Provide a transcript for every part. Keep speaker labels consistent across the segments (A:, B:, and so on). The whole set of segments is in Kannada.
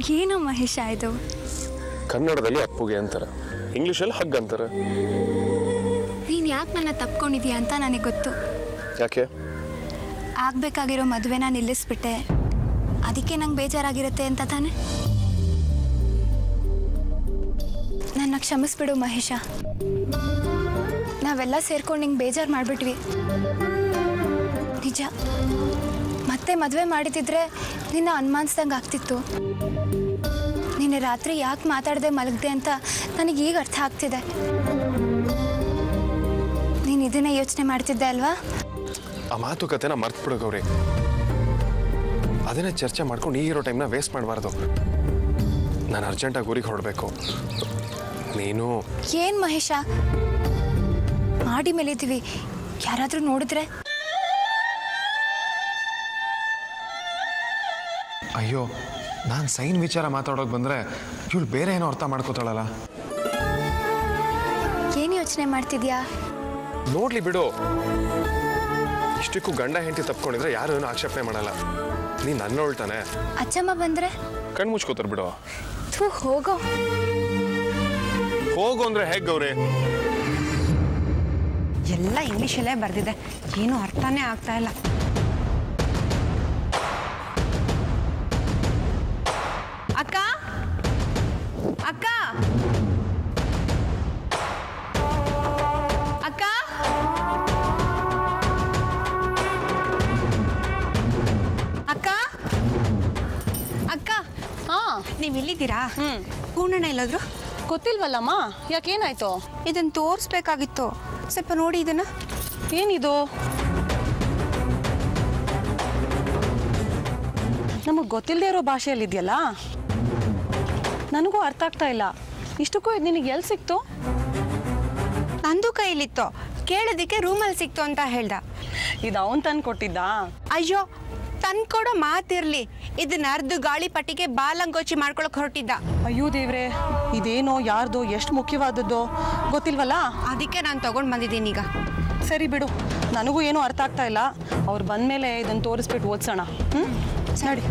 A: ಏನೋ ಮಹೇಶ ಇದು
B: ಕನ್ನಡದಲ್ಲಿ ಅಪ್ಪುಗೆ ಅಂತಾರೆ ಇಂಗ್ಲೀಷಲ್ಲಿ ಹಗ್ ಅಂತಾರೆ
A: ನೀನು ಯಾಕೆ ನನ್ನ ತಪ್ಕೊಂಡಿದ್ಯಾ ಅಂತ ನನಗೆ ಗೊತ್ತು
B: ಯಾಕೆ
A: ಆಗಬೇಕಾಗಿರೋ ಮದುವೆನ ನಿಲ್ಲಿಸ್ಬಿಟ್ಟೆ ಅದಕ್ಕೆ ನಂಗೆ ಬೇಜಾರಾಗಿರುತ್ತೆ ಅಂತ ತಾನೆ ನನ್ನ ಕ್ಷಮಿಸ್ಬಿಡು ಮಹೇಶ ನಾವೆಲ್ಲ ಸೇರ್ಕೊಂಡು ನಿಂಗೆ ಬೇಜಾರು ಮಾಡಿಬಿಟ್ವಿ ನಿಜ ಮತ್ತೆ ಮದುವೆ ಮಾಡಿದಿದ್ರೆ ನಿನ್ನ ಅನುಮಾನಿಸ್ದಂಗೆ ಆಗ್ತಿತ್ತು ನಿನ್ನೆ ರಾತ್ರಿ ಯಾಕೆ ಮಾತಾಡದೆ ಮಲಗದೆ ಅಂತ ನನಗೆ ಈಗ ಅರ್ಥ ಆಗ್ತಿದೆ ನೀನು ಇದನ್ನೇ ಯೋಚನೆ ಮಾಡ್ತಿದ್ದೆ ಅಲ್ವಾ
B: ಆ ಮಾತುಕತೆನ ಮರ್ತ್ಬಿಡು ಗೌರಿ ಅದನ್ನೇ ಚರ್ಚೆ ಮಾಡ್ಕೊಂಡು ಈಗಿರೋ ಟೈಮ್ನ ವೇಸ್ಟ್ ಮಾಡಬಾರ್ದು ನಾನು ಅರ್ಜೆಂಟಾಗಿ ಊರಿಗೆ ಹೊರಡಬೇಕು ನೀನು
A: ಏನ್ ಮಹೇಶ ಮಾಡಿ ಮೇಲಿದ್ದೀವಿ ಯಾರಾದ್ರೂ ನೋಡಿದ್ರೆ
B: ಅಯ್ಯೋ ನಾನು ಸೈನ್ ವಿಚಾರ ಮಾತಾಡೋಕೆ ಬಂದರೆ ಇವಳು ಬೇರೆ ಏನೋ ಅರ್ಥ ಮಾಡ್ಕೋತಾಳಲ್ಲ
A: ಏನ್ ಯೋಚನೆ ಮಾಡ್ತಿದ್ಯಾ
B: ನೋಡ್ಲಿ ಬಿಡು ಇಷ್ಟಕ್ಕೂ ಗಂಡ ಹೆಂಡತಿ ತಪ್ಕೊಂಡಿದ್ರೆ ಯಾರು ಏನೂ ಆಕ್ಷೇಪಣೆ ಮಾಡಲ್ಲ ನೀನು ನನ್ನ ಹೊಳ್ತಾನೆ
A: ಅಚ್ಚಮ್ಮ ಬಂದ್ರೆ
B: ಕಣ್ಣು ಮುಚ್ಕೋತಾರ ಬಿಡು
A: ಥೂ ಹೋಗೋ
B: ಹೋಗು ಅಂದ್ರೆ ಹೇಗೆ ಗೌರಿ
C: ಎಲ್ಲ ಇಂಗ್ಲೀಷಲ್ಲೇ ಬರೆದಿದೆ ಏನು ಅರ್ಥನೇ ಆಗ್ತಾ ಇಲ್ಲ ಅಕ್ಕ ಅಕ್ಕ ಅಕ್ಕ ಅಕ್ಕ ಅಕ್ಕ
D: ಹಾ
C: ನೀವು ಎಲ್ಲಿದ್ದೀರಾ
D: ಹ್ಮ್
C: ಪೂರ್ಣಣ್ಣ ಎಲ್ಲಾದ್ರು
D: ಗೊತ್ತಿಲ್ವಲ್ಲಮ್ಮ ಯಾಕೇನಾಯ್ತು
C: ಇದನ್ನ ತೋರಿಸ್ಬೇಕಾಗಿತ್ತು ಸ್ವಲ್ಪ ನೋಡಿ ಇದನ್ನ
D: ಏನಿದು ನಮಗೆ ಗೊತ್ತಿಲ್ಲದೆ ಇರೋ ಭಾಷೆಯಲ್ಲಿದೆಯಲ್ಲ ನನಗೂ ಅರ್ಥ ಆಗ್ತಾ ಇಲ್ಲ ಇಷ್ಟಕ್ಕೂ ಇದು ನಿನಗೆ ಎಲ್ಲಿ ಸಿಕ್ತು
C: ನಂದು ಕೈಲಿತ್ತು ಕೇಳೋದಕ್ಕೆ ರೂಮಲ್ಲಿ ಸಿಕ್ತು ಅಂತ ಹೇಳ್ದ
D: ಇದು ಅವನ್ ತಂದು ಕೊಟ್ಟಿದ್ದ
C: ಅಯ್ಯೋ ತಂದ್ಕೊಡೋ ಮಾತಿರ್ಲಿ ಇದನ್ನ ಅರ್ಧ ಗಾಳಿ ಪಟ್ಟಿಗೆ ಬಾಲಂಗೋಚಿ ಮಾಡ್ಕೊಳಕ್ ಹೊರಟಿದ್ದ
D: ಅಯ್ಯೋ ದೇವ್ರೆ ಇದೇನೋ ಯಾರ್ದು ಎಷ್ಟು ಮುಖ್ಯವಾದದ್ದು ಗೊತ್ತಿಲ್ವಲ್ಲ
C: ಅದಕ್ಕೆ ನಾನು ತಗೊಂಡ್ ಬಂದಿದ್ದೀನಿ ಈಗ
D: ಸರಿ ಬಿಡು ನನಗೂ ಏನೂ ಅರ್ಥ ಆಗ್ತಾ ಇಲ್ಲ ಅವ್ರು ಬಂದಮೇಲೆ ಇದನ್ನು ತೋರಿಸ್ಬಿಟ್ಟು ಓದ್ಸೋಣ ಹ್ಞೂ ನಡಿ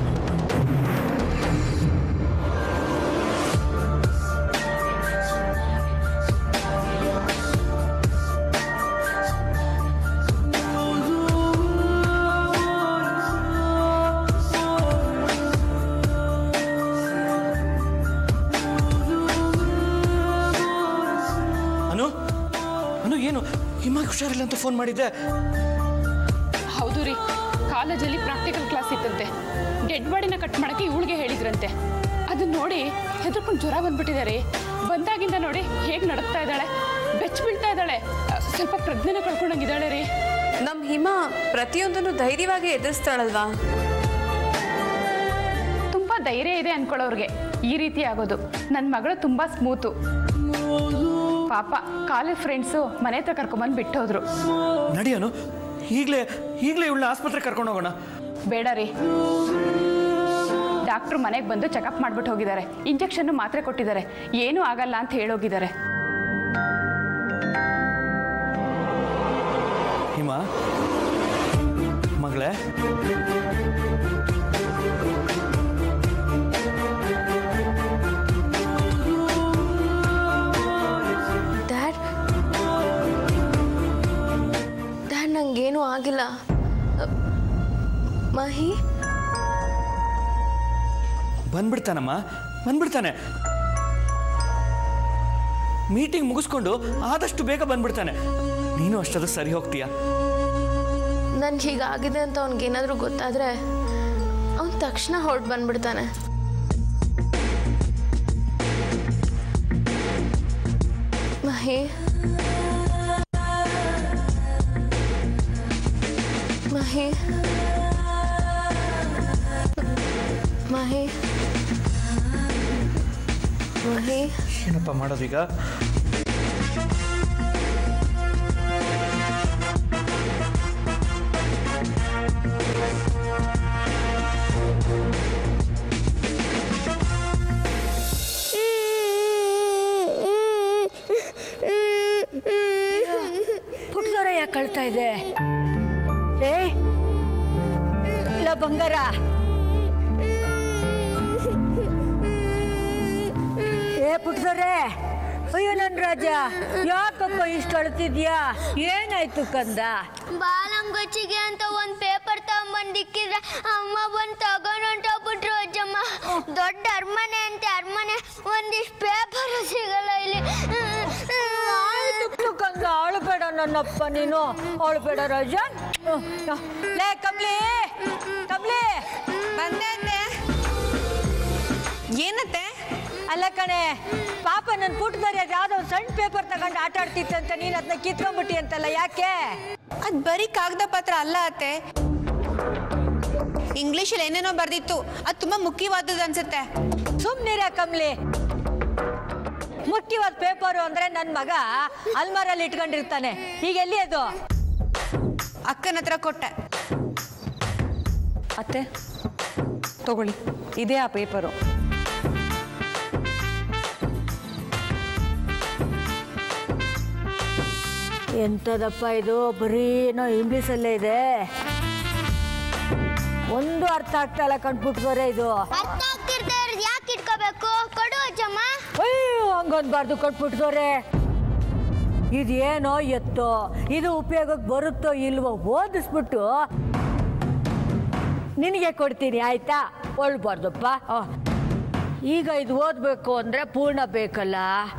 E: ಅನು ಅನು ಏನು ಹಿಮಾಗ್ ಹುಷಾರಿಲ್ಲ ಅಂತ ಫೋನ್ ಮಾಡಿದ್ದೆ
F: ಹೌದು ರೀ ಕಾಲೇಜಲ್ಲಿ ಪ್ರಾಕ್ಟಿಕಲ್ ಕ್ಲಾಸ್ ಇತ್ತಂತೆ ಡೆಡ್ ಬಾಡಿನ ಕಟ್ ಮಾಡಕ್ಕೆ ಇವಳಿಗೆ ಹೇಳಿದ್ರಂತೆ ಅದನ್ನ ನೋಡಿ ಹೆದರ್ಕೊಂಡು ಜ್ವರ ಬಂದ್ಬಿಟ್ಟಿದ್ದಾರೆ ಬಂದಾಗಿಂದ ನೋಡಿ ಹೇಗೆ ನಡಕ್ತಾ ಇದ್ದಾಳೆ ಬೆಚ್ಚ ಬೀಳ್ತಾ ಇದ್ದಾಳೆ ಅ, ಸ್ವಲ್ಪ ಪ್ರಜ್ಞೆನ ಕಳ್ಕೊಂಡಂಗಿದ್ದಾಳೆ ರೀ
G: ನಮ್ಮ ಹಿಮ ಪ್ರತಿಯೊಂದನ್ನು ಧೈರ್ಯವಾಗಿ ಎದುರಿಸ್ತಾಳಲ್ವಾ
F: ತುಂಬ ಧೈರ್ಯ ಇದೆ ಅನ್ಕೊಳ್ಳೋರ್ಗೆ ಈ ರೀತಿ ಆಗೋದು ನನ್ನ ಮಗಳು ತುಂಬ ಸ್ಮೂತು ಪಾಪ ಕಾಲೇಜ್ ಫ್ರೆಂಡ್ಸು ಮನೆ ಹತ್ರ ಕರ್ಕೊಂಬಂದು ಬಿಟ್ಟೋದ್ರು
E: ನಡಿ ಅನು ಈಗಲೇ ಈಗಲೇ ಇವಳನ್ನ ಆಸ್ಪತ್ರೆಗೆ ಕರ್ಕೊಂಡು ಹೋಗೋಣ
F: ಬೇಡ ರೀ ಡಾಕ್ಟ್ರು ಮನೆಗೆ ಬಂದು ಚೆಕಪ್ ಮಾಡ್ಬಿಟ್ಟು ಹೋಗಿದ್ದಾರೆ ಇಂಜೆಕ್ಷನ್ನು ಮಾತ್ರೆ ಕೊಟ್ಟಿದ್ದಾರೆ ಏನೂ ಆಗಲ್ಲ ಅಂತ ಹೇಳೋಗಿದ್ದಾರೆ
E: ಹಿಮ ಮಗಳೇ
G: ಡ್ಯಾಡ್ ಡ್ಯಾಡ್ ನಂಗೇನೂ ಆಗಿಲ್ಲ ಅಹ್, ಮಹಿ
E: ಬಂದ್ಬಿಡ್ತಾನಮ್ಮ ಬಂದ್ಬಿಡ್ತಾನೆ ಮೀಟಿಂಗ್ ಮುಗಿಸ್ಕೊಂಡು ಆದಷ್ಟು ಬೇಗ ಬಂದ್ಬಿಡ್ತಾನೆ ನೀನು ಅಷ್ಟದ ಸರಿ ಹೋಗ್ತೀಯಾ
G: ನನ್ಗೆ ಹೀಗಾಗಿದೆ ಅಂತ ಅವ್ನಿಗೇನಾದರೂ ಗೊತ್ತಾದರೆ ಅವ್ನು ತಕ್ಷಣ ಹೊರಟು ಬಂದ್ಬಿಡ್ತಾನೆ ಮಹಿ ಮಹಿ ಮಹಿ ಮಹಿ
E: ಏನಪ್ಪ ಮಾಡೋದೀಗ
H: ಪುಟ್ಟದೊರ ಯಾಕೆ ಕಳ್ತಾ ಇದೆ ಏ ಇಲ್ಲ ಬಂಗಾರ ಏ ಪುಟ್ಸರೆ ಅಯ್ಯೋ ನನ್ನ ರಾಜ ಯಾಕಪ್ಪ ಇಷ್ಟು ಅಳ್ತಿದ್ಯಾ ಏನಾಯ್ತು ಕಂದ
I: ಬಾಲಂಗೊಚ್ಚಿಗೆ ಅಂತ ಒಂದ್ ಪೇಪರ್ ತಗೊಂಬಂದಿಕ್ಕಿದ್ರೆ ಅಮ್ಮ ಬಂದು ತಗೊಂಡೊಂಟೋಗ್ಬಿಟ್ರು ಅಜ್ಜಮ್ಮ ದೊಡ್ಡ ಅರಮನೆ ಅಂತೆ ಅರಮನೆ ಒಂದಿಷ್ಟು ಪೇಪರ್ ಸಿಗಲ್ಲ ಇಲ್ಲಿ
H: ಆಯ್ತು ಕಂದ ಅಳ್ಬೇಡ ನನ್ನಪ್ಪ ನೀನು ಅಳ್ಬೇಡ ರಾಜ ಹ್ಮ್. ಲೇ ಕಮ್ಲಿ ಕಮ್ಲಿ
C: ಬಂದೆ ಅತ್ತೆ ಏನತ್ತೆ
H: ಅಲ್ಲ ಕಣೆ ಪಾಪ ನನ್ನ ಪುಟ್ಟದಲ್ಲಿ ಅದು ಯಾವುದೋ ಒಂದು ಸಣ್ಣ ಪೇಪರ್ ತಗೊಂಡು ಆಟ ಆಡ್ತಿತ್ತಂತ ನೀನು ಅದನ್ನ ಕಿತ್ಕೊಂಡ್ಬಿಟ್ಟಿ ಅಂತಲ್ಲ ಯಾಕೆ
C: ಅದ್ ಬರೀ ಕಾಗದ ಪತ್ರ ಅಲ್ಲ ಅತ್ತೆ ಇಂಗ್ಲಿಷಲ್ಲಿ ಏನೇನೋ ಬರ್ದಿತ್ತು ಅದು ತುಂಬಾ ಮುಖ್ಯವಾದದ್ದು ಅನ್ಸುತ್ತೆ
H: ಸುಮ್ಮನಿರ ಕಮ್ಲಿ ಮುಖ್ಯವಾದ ಪೇಪರು ಅಂದ್ರೆ ನನ್ನ ಮಗ ಅಲ್ಮಾರಲ್ಲಿ ಇಟ್ಕೊಂಡಿರ್ತಾನೆ ಈಗ ಎಲ್ಲಿ ಅದು
C: ಅಕ್ಕನ ಹತ್ರ ಕೊಟ್ಟೆ
D: ಅತ್ತೆ ತಗೊಳ್ಳಿ ಇದೇ ಆ ಪೇಪರು
H: ಎಂಥದಪ್ಪ ಇದು ಬರೀ ಏನೋ ಇಂಗ್ಲೀಷಲ್ಲೇ ಇದೆ ಒಂದು ಅರ್ಥ ಆಗ್ತಾ ಇಲ್ಲ ಕಂಡ್ಬಿಟ್ಕೋರೆ ಇದು
I: ಅರ್ಥ ಆಗ್ತಿರ್ದೆ ಯಾಕೆ ಇಟ್ಕೋಬೇಕು ಕೊಡು ಅಜ್ಜಮ್ಮ
H: ಅಯ್ಯೋ ಹಂಗನ್ಬಾರ್ದು ಕೊಟ್ಬಿಟ್ಕೋರೆ ಇದೇನೋ ಎತ್ತೋ ಇದು ಉಪಯೋಗಕ್ಕೆ ಬರುತ್ತೋ ಇಲ್ವೋ ಓದಿಸ್ಬಿಟ್ಟು ನಿನಗೆ ಕೊಡ್ತೀನಿ ಆಯ್ತಾ ಒಳ್ಬಾರ್ದಪ್ಪ ಆ. ಈಗ ಇದು ಓದಬೇಕು ಅಂದ್ರೆ ಪೂರ್ಣ ಬೇಕಲ್ಲ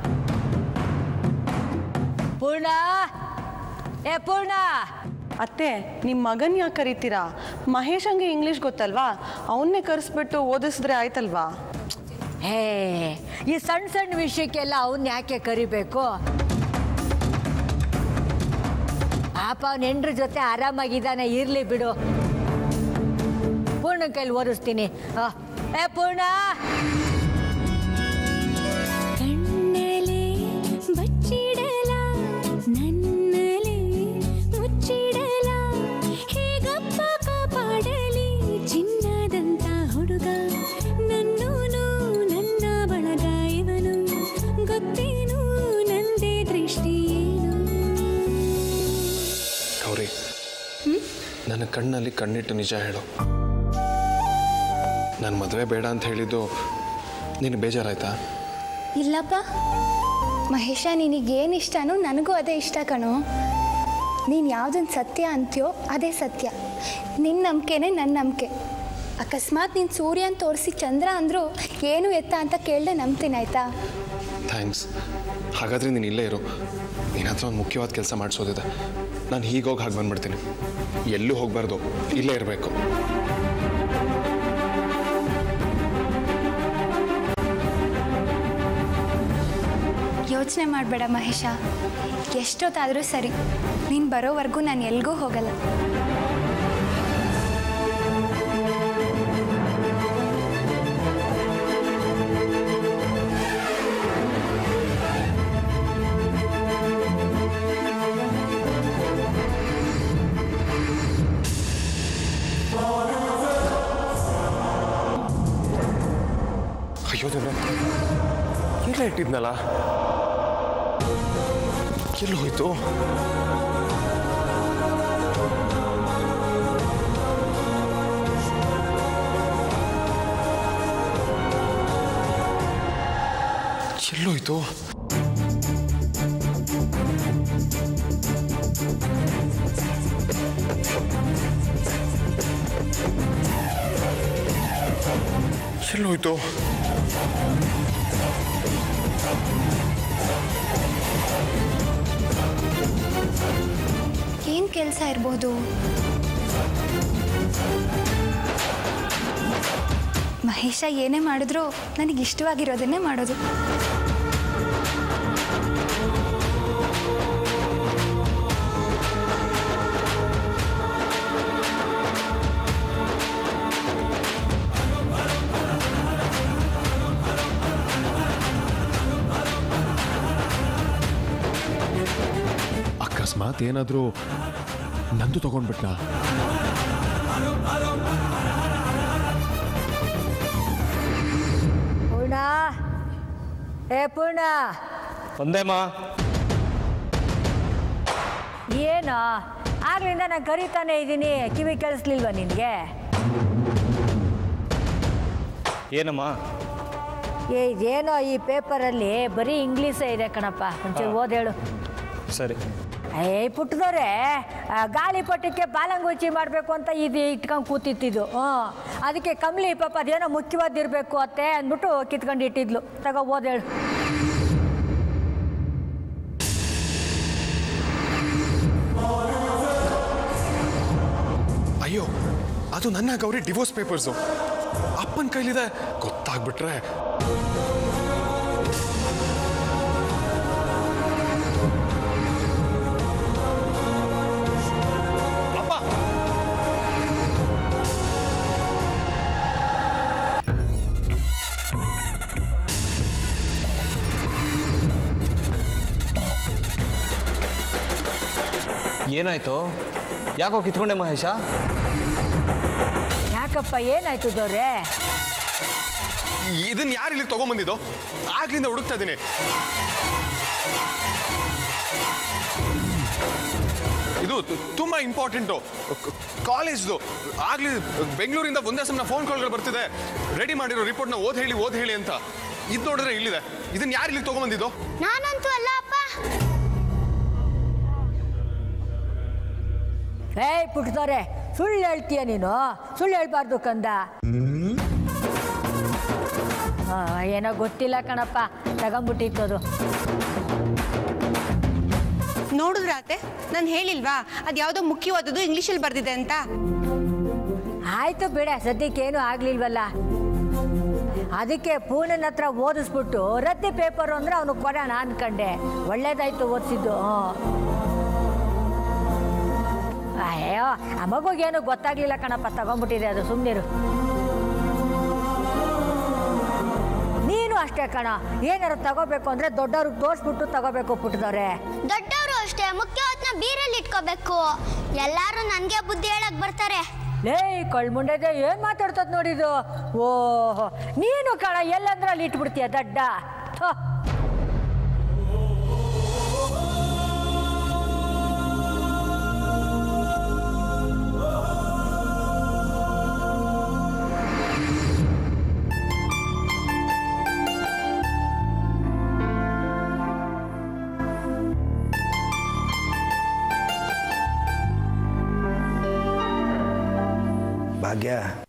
H: ಪೂರ್ಣ ಏ ಪೂರ್ಣ
D: ಅತ್ತೆ ನಿಮ್ಮ ಮಗನ್ ಯಾಕೆ ಕರಿತೀರಾ ಮಹೇಶ್ ಹಂಗೆ ಇಂಗ್ಲೀಷ್ ಗೊತ್ತಲ್ವಾ ಅವನ್ನೇ ಕರೆಸ್ಬಿಟ್ಟು ಓದಿಸಿದ್ರೆ ಆಯ್ತಲ್ವಾ
H: ಹೇ ಈ ಸಣ್ಣ ಸಣ್ಣ ವಿಷಯಕ್ಕೆಲ್ಲ ಅವನ್ ಯಾಕೆ ಕರಿಬೇಕು ಪಾಪ ಅವನ ಹೆಂಡ್ರ ಜೊತೆ ಆರಾಮಾಗಿದ್ದಾನೆ ಇರ್ಲಿ ಬಿಡು ಪೂರ್ಣ ಕೈಲಿ ಓದಿಸ್ತೀನಿ ಆ, ಏ ಪೂರ್ಣ
I: ಕಣ್ಣಲೆ ಬಚ್ಚಿಡಲ ನನ್ನಲೆ ಮುಚ್ಚಿಡಲ ಹೇಗಪ್ಪ ಕಾಪಾಡಲಿ ಚಿನ್ನದಂತ ಹುಡುಗ ನನ್ನೂನು ನನ್ನ ಬಳಗ ಇವನು ಗೊತ್ತೇನು ನಂದೇ ದೃಷ್ಟಿ ಏನು
B: ಗೌರಿ ನನ್ನ ಕಣ್ಣಲ್ಲಿ ಕಣ್ಣಿಟ್ಟು ನಿಜ ಹೇಳು ನಾನು ಮದುವೆ ಬೇಡ ಅಂತ ಹೇಳಿದ್ದು ನೀನು ಬೇಜಾರಾಯ್ತಾ
A: ಇಲ್ಲಪ್ಪ ಮಹೇಶ ನಿನಗೇನು ಇಷ್ಟನೋ ನನಗೂ ಅದೇ ಇಷ್ಟ ಕಣೋ ನೀನು ಯಾವುದನ್ನು ಸತ್ಯ ಅಂತೀಯೋ ಅದೇ ಸತ್ಯ ನಿನ್ನ ನಂಬಿಕೆನೇ ನನ್ನ ನಂಬಿಕೆ ಅಕಸ್ಮಾತ್ ನೀನು ಸೂರ್ಯನ ತೋರಿಸಿ ಚಂದ್ರ ಅಂದರೂ ಏನು ಎತ್ತ ಅಂತ ಕೇಳ್ದೆ ನಂಬ್ತೀನಿ ಆಯ್ತಾ
B: ಥ್ಯಾಂಕ್ಸ್ ಹಾಗಾದರೆ ನೀನು ಇಲ್ಲೇ ಇರು ನಿನ್ನ ಹತ್ರ ಒಂದು ಮುಖ್ಯವಾದ ಕೆಲಸ ಮಾಡಿಸೋದಿದೆ ನಾನು ಹೀಗೋಗಿ ಹಾಗೆ ಬಂದ್ಬಿಡ್ತೀನಿ ಎಲ್ಲೂ ಹೋಗಬಾರ್ದು ಇಲ್ಲೇ ಇರಬೇಕು
A: ಯೋಚನೆ ಮಾಡಬೇಡ ಮಹೇಶ ಎಷ್ಟೊತ್ತಾದರೂ ಸರಿ ನೀನು ಬರೋವರೆಗೂ ನಾನು ಎಲ್ಗೂ ಹೋಗಲ್ಲ
B: ಅಯ್ಯೋ ದೇವ್ರೆ ಎಲ್ಲ ಇಟ್ಟಿದ್ನಲ್ಲ ಎಲ್ಲಿ ಹೋಯ್ತು ಎಲ್ಲೋಯ್ತು ಎಲ್ಲೋಯ್ತು
A: ಏನು ಕೆಲಸ ಇರ್ಬೋದು ಮಹೇಶ ಏನೇ ಮಾಡಿದ್ರು ನನಗೆ ಇಷ್ಟವಾಗಿರೋದನ್ನೇ ಮಾಡೋದು
B: ಅಕಸ್ಮಾತ್ ಏನಾದರೂ ನಂದು ತಗೊಂಡ್ಬಿಟ್ನಾ
H: ಪೂರ್ಣ ಏ ಪೂರ್ಣ
E: ಒಂದೇಮ್ಮ
H: ಏನೋ ಆಗ್ಲಿಂದ ನಾನು ಕರಿತಾನೆ ಇದ್ದೀನಿ ಕಿವಿ ಕೇಳಿಸ್ಲಿಲ್ವಾ ನಿನಗೆ
E: ಏನಮ್ಮ
H: ಏ ಇದೇನೋ ಈ ಪೇಪರಲ್ಲಿ ಬರೀ ಇಂಗ್ಲೀಷೇ ಇದೆ ಕಣಪ್ಪ ಒಂಚೂರು ಓದೇಳು
E: ಸರಿ
H: ಏ ಪುಟ್ಟದವ್ರೆ ಆ, ಗಾಳಿಪಟಕ್ಕೆ ಬಾಲಂಗುಚಿ ಮಾಡಬೇಕು ಅಂತ ಇದು ಇಟ್ಕೊಂಡು ಕೂತಿತ್ತಿದ್ದು ಹ್ಞೂ ಅದಕ್ಕೆ ಕಮ್ಲಿ ಪಾಪ ಅದೇನೋ ಮುಖ್ಯವಾದಿರಬೇಕು ಅತ್ತೆ ಅಂದ್ಬಿಟ್ಟು ಕಿತ್ಕೊಂಡು ಇಟ್ಟಿದ್ಲು ತಗೋ ಓದೇಳು
B: ಅಯ್ಯೋ ಅದು ನನ್ನ ಗೌರಿ ಡಿವೋರ್ಸ್ ಪೇಪರ್ಸು ಅಪ್ಪನ ಕೈಲಿದೆ ಗೊತ್ತಾಗ್ಬಿಟ್ರೆ ಅಪ್ಪ
J: ಏನಾಯ್ತು ಯಾಕೋ ಕಿತ್ಕೊಂಡೆ ಮಹೇಶ
H: ಯಾಕಪ್ಪ ಏನಾಯ್ತು ದವ್ರೆ
B: ಇದನ್ನ ಯಾರು ಇಲ್ಲಿ ತಗೊಂಬಂದಿದ್ದು ಆಗ್ಲಿಂದ ಹುಡುಕ್ತಾ ಇದ್ದೀನಿ ಇದು ತು- ತುಂಬಾ ಇಂಪಾರ್ಟೆಂಟು ಕಾಲೇಜ್ದು ಆಗ್ಲಿ ಬೆಂಗಳೂರಿಂದ ಒಂದೇ ಸಮಯ ಫೋನ್ ಕಾಲ್ಗಳು ಬರ್ತಿದೆ ರೆಡಿ ಮಾಡಿರೋ ರಿಪೋರ್ಟ್ನ ಓದ್ ಹೇಳಿ ಓದ್ ಹೇಳಿ ಅಂತ ಇದು ನೋಡಿದ್ರೆ ಇಲ್ಲಿದೆ ಇದನ್ನ ಯಾರು ಇಲ್ಲಿ ತಗೊಂಬಂದಿದ್ದು
I: ನಾನಂತೂ ಅಲ್ಲ ಅಪ್ಪ
H: ಏಯ್ ಪುಟ್ಟದವ್ರೆ ಸುಳ್ಳು ಹೇಳ್ತೀಯ ನೀನು ಸುಳ್ಳು ಹೇಳ್ಬಾರ್ದು ಕಂದ ಆ, ಏನೋ ಗೊತ್ತಿಲ್ಲ ಕಣಪ್ಪ ತಗೊಂಬಿಟ್ಟಿತ್ತು
C: ನೋಡಿದ್ರಾತೆ ನಾನು ಹೇಳಿಲ್ವಾ ಅದು ಯಾವುದೋ ಮುಖ್ಯವಾದದ್ದು ಇಂಗ್ಲೀಷಲ್ಲಿ ಬರ್ದಿದೆ ಅಂತ
H: ಆಯ್ತು ಬಿಡ ಸದ್ಯಕ್ಕೆ ಏನು ಆಗ್ಲಿಲ್ವಲ್ಲ ಅದಕ್ಕೆ ಪೂನನ್ ಹತ್ರ ಓದಿಸ್ಬಿಟ್ಟು ರದ್ದಿ ಪೇಪರು ಅಂದ್ರೆ ಅವನು ಕೊಡೋಣ ಅನ್ಕಂಡೆ ಒಳ್ಳೇದಾಯ್ತು ಓದಿಸಿದ್ದು ಅಯ್ಯೋ ಆ ಮಗುಗೇನು ಗೊತ್ತಾಗ್ಲಿಲ್ಲ ಕಣಪ್ಪ ತಗೊಂಡ್ಬಿಟ್ಟಿದೆ ಅದು ಸುಮ್ಮನಿರು ನೀನು ಅಷ್ಟೇ ಕಣ ಏನಾರು ತಗೋಬೇಕು ಅಂದ್ರೆ ದೊಡ್ಡವ್ರಿಗೆ ತೋರಿಸ್ಬಿಟ್ಟು ತಗೋಬೇಕು ಪುಟ್ಟದವ್ರೆ
I: ದೊಡ್ಡವರು ಅಷ್ಟೇ ಮುಖ್ಯವಾದ್ನ ಬೀರಲ್ಲಿ ಇಟ್ಕೋಬೇಕು ಎಲ್ಲಾರು ನನ್ಗೆ ಬುದ್ಧಿ ಹೇಳಕ್ ಬರ್ತಾರೆ
H: ಲೇ ಕಳ್ಮುಂಡೆದೆ ಏನ್ ಮಾತಾಡ್ತದ ನೋಡಿದು ಓಹೋ ನೀನು ಕಣ ಎಲ್ಲಂದ್ರಲ್ಲಿ ಇಟ್ಬಿಡ್ತೀಯ ದಡ್ಡ ಥು.
K: ಭಾಗ್ಯ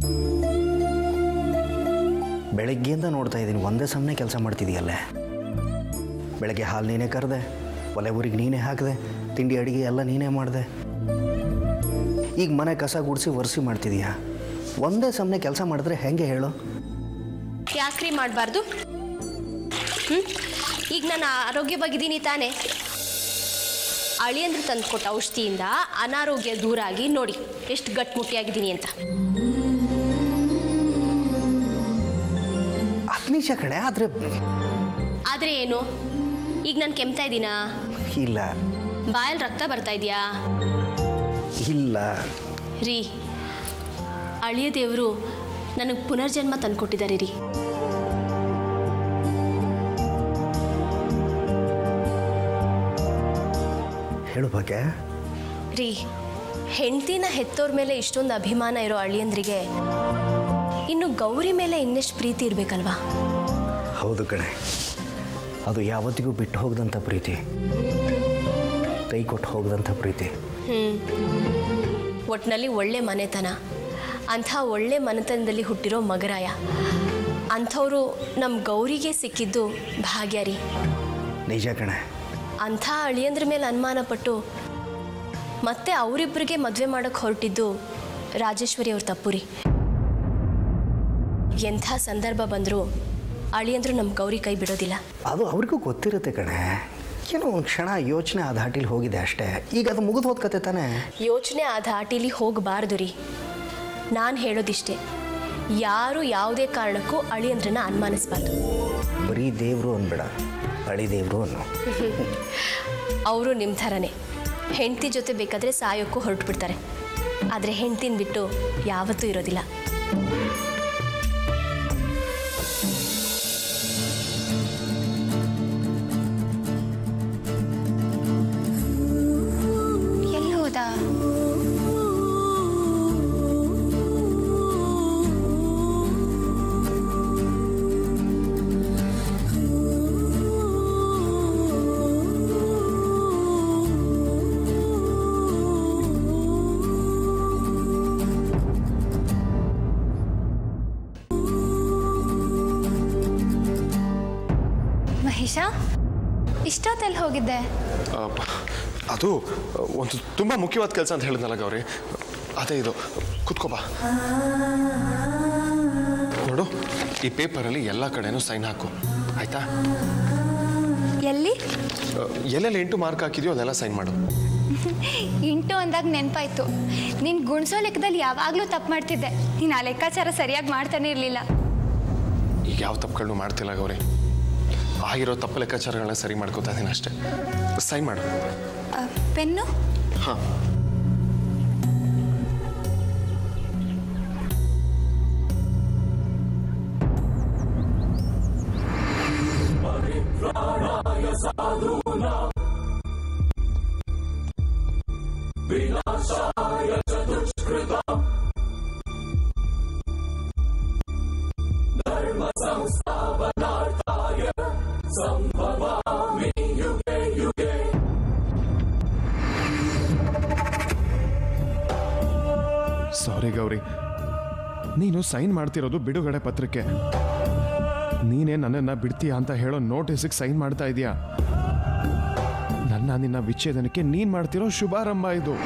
K: ಬೆಳಗ್ಗೆಯಿಂದ ನೋಡ್ತಾ ಇದ್ದೀನಿ ಒಂದೇ ಸಮನೆ ಕೆಲಸ ಮಾಡ್ತಿದೀಯಲ್ಲೇ ಬೆಳಗ್ಗೆ ಹಾಲು ನೀನೇ ಕರೆದೆ ಒಲೆ ಊರಿಗೆ ನೀನೇ ಹಾಕಿದೆ ತಿಂಡಿ ಅಡುಗೆ ಎಲ್ಲ ನೀನೇ ಮಾಡಿದೆ ಈಗ ಮನೆ ಕಸ ಗುಡಿಸಿ ಒರೆಸಿ ಮಾಡ್ತಿದೀಯ ಒಂದೇ ಸಮನೆ ಕೆಲಸ ಮಾಡಿದ್ರೆ ಹೆಂಗೆ ಹೇಳು
L: ಯಾಕ್ರಿ ಮಾಡಬಾರ್ದು ಹ್ಞೂ ಈಗ ನಾನು ಆರೋಗ್ಯವಾಗಿದ್ದೀನಿ ತಾನೇ ಅಳಿಯಂದ್ರು ತಂದು ಕೊಟ್ಟ ಔಷಧಿಯಿಂದ ಅನಾರೋಗ್ಯ ದೂರ ಆಗಿ ನೋಡಿ ಎಷ್ಟು ಗಟ್ಟಿಮುಟ್ಟಿಯಾಗಿದ್ದೀನಿ ಅಂತ
K: ಹತ್ತು ನಿಮಿಷ ಕಡೆ ಆದರೆ
L: ಆದರೆ ಏನು ಈಗ ನಾನು ಕೆಮ್ತಾ ಇದ್ದೀನಾ
K: ಇಲ್ಲ
L: ಬಾಯಲ್ಲಿ ರಕ್ತ ಬರ್ತಾ ಇದೆಯಾ
K: ಇಲ್ಲ
L: ರೀ ಅಳಿಯ ದೇವರು ನನಗೆ ಪುನರ್ಜನ್ಮ ತಂದುಕೊಟ್ಟಿದ್ದಾರೆ ರೀ
K: ಹೇಳು ಭಾಗ್ಯ
L: ರೀ ಹೆಂಡ್ತಿನ ಹೆತ್ತೋರ್ ಮೇಲೆ ಇಷ್ಟೊಂದು ಅಭಿಮಾನ ಇರೋ ಅಳಿಯಂದ್ರಿಗೆ ಇನ್ನು ಗೌರಿ ಮೇಲೆ ಇನ್ನೆಷ್ಟು ಪ್ರೀತಿ ಇರಬೇಕಲ್ವಾ
K: ಹೌದು ಕಣೆ ಅದು ಯಾವತ್ತಿಗೂ ಬಿಟ್ಟು ಹೋಗದಂಥ ಪ್ರೀತಿ ಕೈ ಕೊಟ್ಟು ಹೋಗದಂಥ ಪ್ರೀತಿ
L: ಹ್ಞೂ ಒಟ್ಟಿನಲ್ಲಿ ಒಳ್ಳೆ ಮನೆತನ ಅಂಥ ಒಳ್ಳೆ ಮನೆತನದಲ್ಲಿ ಹುಟ್ಟಿರೋ ಮಗರಾಯ ಅಂಥವರು ನಮ್ಮ ಗೌರಿಗೆ ಸಿಕ್ಕಿದ್ದು ಭಾಗ್ಯ ರೀ
K: ನಿಜ ಕಣೆ
L: ಅಂಥ ಅಳಿಯಂದ್ರ ಮೇಲೆ ಅನುಮಾನ ಪಟ್ಟು ಮತ್ತೆ ಅವರಿಬ್ಬರಿಗೆ ಮದುವೆ ಮಾಡೋಕ್ಕೆ ಹೊರಟಿದ್ದು ರಾಜೇಶ್ವರಿ ಅವ್ರ ತಪ್ಪು ರೀ ಎಂಥ ಸಂದರ್ಭ ಬಂದರೂ ಅಳಿಯಂದ್ರು ನಮ್ಮ ಗೌರಿ ಕೈ ಬಿಡೋದಿಲ್ಲ
K: ಅದು ಅವ್ರಿಗೂ ಗೊತ್ತಿರುತ್ತೆ ಕಣೆ ಏನೋ ಒಂದು ಕ್ಷಣ ಯೋಚನೆ ಆ ಧಾಟಿಲಿ ಹೋಗಿದೆ ಅಷ್ಟೇ ಈಗ ಅದು ಮುಗಿದು ಹೋದ ಕತೆ ತಾನೇ
L: ಯೋಚನೆ ಆ ಧಾಟಿಲಿ ಹೋಗಬಾರ್ದು ರೀ ನಾನು ಹೇಳೋದಿಷ್ಟೇ ಯಾರು ಯಾವುದೇ ಕಾರಣಕ್ಕೂ ಅಳಿಯಂದ್ರನ್ನ ಅನುಮಾನಿಸ್ಬಾರ್ದು
K: ಬರೀ ದೇವರು ಅನ್ಬೇಡ ಅಳಿ ದೇವರು ಅನ್ನು
L: ಅವರು ನಿಮ್ಮ ಥರನೇ ಹೆಂಡತಿ ಜೊತೆ ಬೇಕಾದರೆ ಸಾಯೋಕ್ಕೂ ಹೊರಟು ಬಿಡ್ತಾರೆ ಆದರೆ ಹೆಂಡ್ತಿನ ಬಿಟ್ಟು ಯಾವತ್ತೂ ಇರೋದಿಲ್ಲ
A: ಎಲ್ಲಿ ಹೋದ ಮಹೇಶ ಇಷ್ಟೊತ್ತಲ್ಲಿ ಹೋಗಿದ್ದೆ
B: ಆ, ಅದು ಒಂದು ತುಂಬ ಮುಖ್ಯವಾದ ಕೆಲಸ ಅಂತ ಹೇಳಿದ್ನಲ್ಲ ಗೌರಿ ಅದೇ ಇದು ಕುತ್ಕೋಬಾ ನೋಡು ಈ ಪೇಪರಲ್ಲಿ ಎಲ್ಲ ಕಡೆನೂ ಸೈನ್ ಹಾಕು ಆಯ್ತಾ
A: ಎಲ್ಲಿ
B: ಆ, ಎಲ್ಲೆಲ್ಲಿ ಎಂಟು ಮಾರ್ಕ್ ಹಾಕಿದ್ಯೋ ಅದೆಲ್ಲ ಸೈನ್ ಮಾಡು
A: ಇಂಟು ಅಂದಾಗ ನೆನಪಾಯ್ತು ನೀನು ಗುಣಿಸೋ ಲೆಕ್ಕದಲ್ಲಿ ಯಾವಾಗಲೂ ತಪ್ಪು ಮಾಡ್ತಿದ್ದೆ ನೀನು ಆ ಲೆಕ್ಕಾಚಾರ ಸರಿಯಾಗಿ ಮಾಡ್ತಾನೆ ಇರಲಿಲ್ಲ
B: ಈಗ ಯಾವ ತಪ್ಪುಗಳನ್ನು ಮಾಡ್ತಿಲ್ಲ ಗೌರಿ ಆಗಿರೋ ತಪ್ಪು ಲೆಕ್ಕಾಚಾರಗಳನ್ನ ಸರಿ ಮಾಡ್ಕೋತಾ ಇದ್ದೀನಿ ಅಷ್ಟೇ ಸೈನ್ ಮಾಡು
A: ಪೆನ್ನು
B: ಹಾಂ ಸಾರಿ ಗೌರಿ ನೀನು ಸೈನ್ ಮಾಡ್ತಿರೋದು ಬಿಡುಗಡೆ ಪತ್ರಕ್ಕೆ ನೀನೇ ನನ್ನನ್ನು ಬಿಡ್ತೀಯ ಅಂತ ಹೇಳೋ ನೋಟಿಸಿಗೆ ಸೈನ್ ಮಾಡ್ತಾ ಇದೀಯಾ ನನ್ನ ನಿನ್ನ ವಿಚ್ಛೇದನಕ್ಕೆ ನೀನು ಮಾಡ್ತಿರೋ ಶುಭಾರಂಭ ಇದು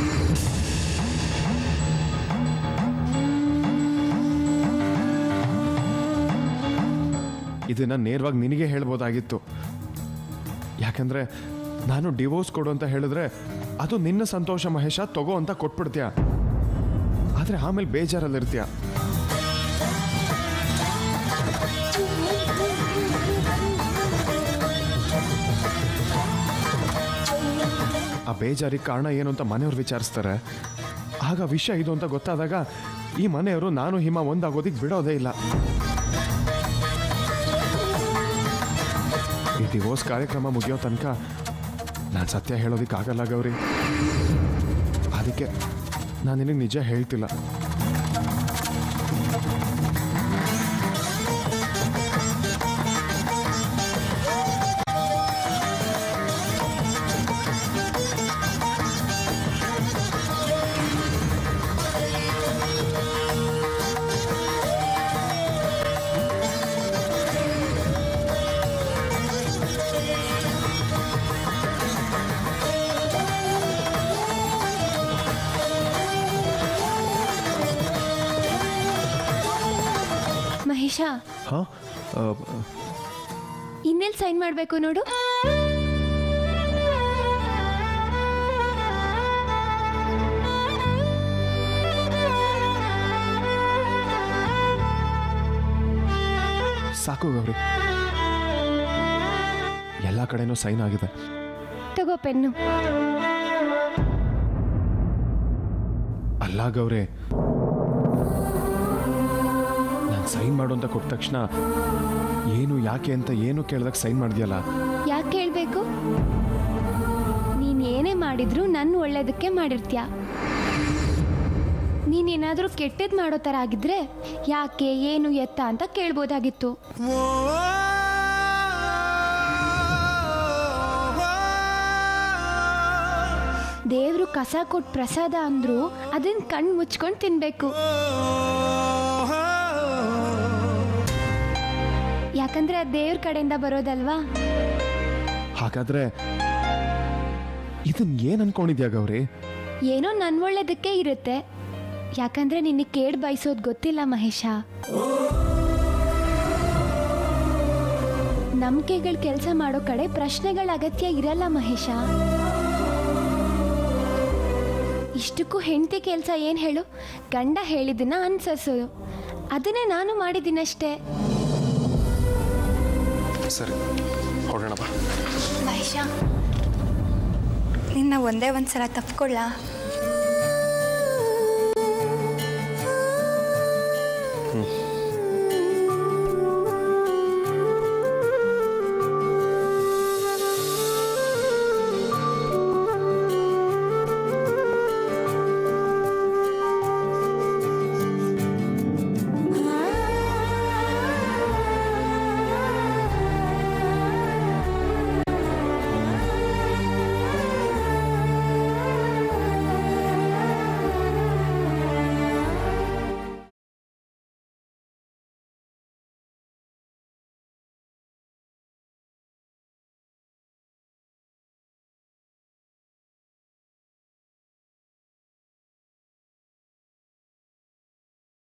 B: ಇದನ್ನ ನೇರವಾಗಿ ನಿನಗೆ ಹೇಳ್ಬೋದಾಗಿತ್ತು ಯಾಕಂದ್ರೆ ನಾನು ಡಿವೋರ್ಸ್ ಕೊಡು ಅಂತ ಹೇಳಿದ್ರೆ ಅದು ನಿನ್ನ ಸಂತೋಷ ಮಹೇಶ ತಗೋ ಅಂತ ಕೊಟ್ಬಿಡ್ತೀಯ ಆದ್ರೆ ಆಮೇಲೆ ಬೇಜಾರಲ್ಲಿರ್ತೀಯ ಆ ಬೇಜಾರಿಗೆ ಕಾರಣ ಏನು ಅಂತ ಮನೆಯವ್ರು ವಿಚಾರಿಸ್ತಾರೆ ಆಗ ವಿಷಯ ಇದು ಅಂತ ಗೊತ್ತಾದಾಗ ಈ ಮನೆಯವರು ನಾನು ಹಿಮ ಒಂದಾಗೋದಿಕ್ ಬಿಡೋದೇ ಇಲ್ಲ ಈ ಡಿವೋರ್ಸ್ ಕಾರ್ಯಕ್ರಮ ಮುಗಿಯೋ ತನಕ ನಾನು ಸತ್ಯ ಹೇಳೋದಿಕ್ಕಾಗಲ್ಲ ಗೌರಿ ಅದಕ್ಕೆ ನಾನು ನಿನಗೆ ನಿಜ ಹೇಳ್ತಿಲ್ಲ
A: ಮಹೇಶ
B: ಹಾಂ
A: ಇನ್ನೆಲ್ಲಿ ಸೈನ್ ಮಾಡಬೇಕು ನೋಡು
B: ಸಾಕು ಗೌರಿ ಎಲ್ಲ ಕಡೆನೂ ಸೈನ್ ಆಗಿದೆ
A: ತಗೋ ಪೆನ್ನು
B: ಅಲ್ಲ ಗೌರಿ ನಾನು ಸೈನ್ ಮಾಡು ಅಂತ ಕೊಟ್ಟ ತಕ್ಷಣ ಏನು ಯಾಕೆ ಅಂತ ಏನು ಕೇಳ್ದಾಗ ಸೈನ್ ಮಾಡಿದ್ಯಲ್ಲ
A: ಯಾಕೆ ಕೇಳಬೇಕು ನೀನು ಏನೇ ಮಾಡಿದ್ರು ನನ್ನ ಒಳ್ಳೇದಕ್ಕೆ ಮಾಡಿರ್ತೀಯ ನೀನೇನಾದರೂ ಕೆಟ್ಟದ್ದು ಮಾಡೋ ಥರ ಆಗಿದ್ರೆ ಯಾಕೆ ಏನು ಎತ್ತ ಅಂತ ಕೇಳ್ಬೋದಾಗಿತ್ತು ದೇವರು ಕಸ ಕೊಟ್ಟು ಪ್ರಸಾದ ಅಂದ್ರು ಅದನ್ನ ಕಣ್ಣು ಮುಚ್ಕೊಂಡು ತಿನ್ಬೇಕು ಯಾಕಂದ್ರೆ ಅದು ದೇವ್ರ ಕಡೆಯಿಂದ ಬರೋದಲ್ವಾ
B: ಹಾಗಾದ್ರೆ ಇದನ್ ಏನ್ ಅನ್ಕೊಂಡಿದ್ಯಾ ಗೌರಿ
A: ಏನೋ ನನ್ನ ಒಳ್ಳೇದಕ್ಕೆ ಇರುತ್ತೆ ಯಾಕಂದ್ರೆ ನಿನಗೆ ಕೇಡ್ ಬಯಸೋದು ಗೊತ್ತಿಲ್ಲ ಮಹೇಶ ನಂಬಿಕೆಗಳ ಕೆಲಸ ಮಾಡೋ ಕಡೆ ಪ್ರಶ್ನೆಗಳ ಅಗತ್ಯ ಇರಲ್ಲ ಮಹೇಶ ಇಷ್ಟಕ್ಕೂ ಹೆಂಡತಿ ಕೆಲಸ ಏನು ಹೇಳು ಗಂಡ ಹೇಳಿದ್ದನ್ನ ಅನ್ಸರ್ಸೋದು ಅದನ್ನೇ ನಾನು ಮಾಡಿದ್ದೀನಷ್ಟೇ
B: ಸರಿ ಹೊರಡೋಣ ಬಾ
A: ಮಹೇಶ ನಿನ್ನ ಒಂದೇ ಒಂದು ಸಲ ತಪ್ಕೊಳ್ಳ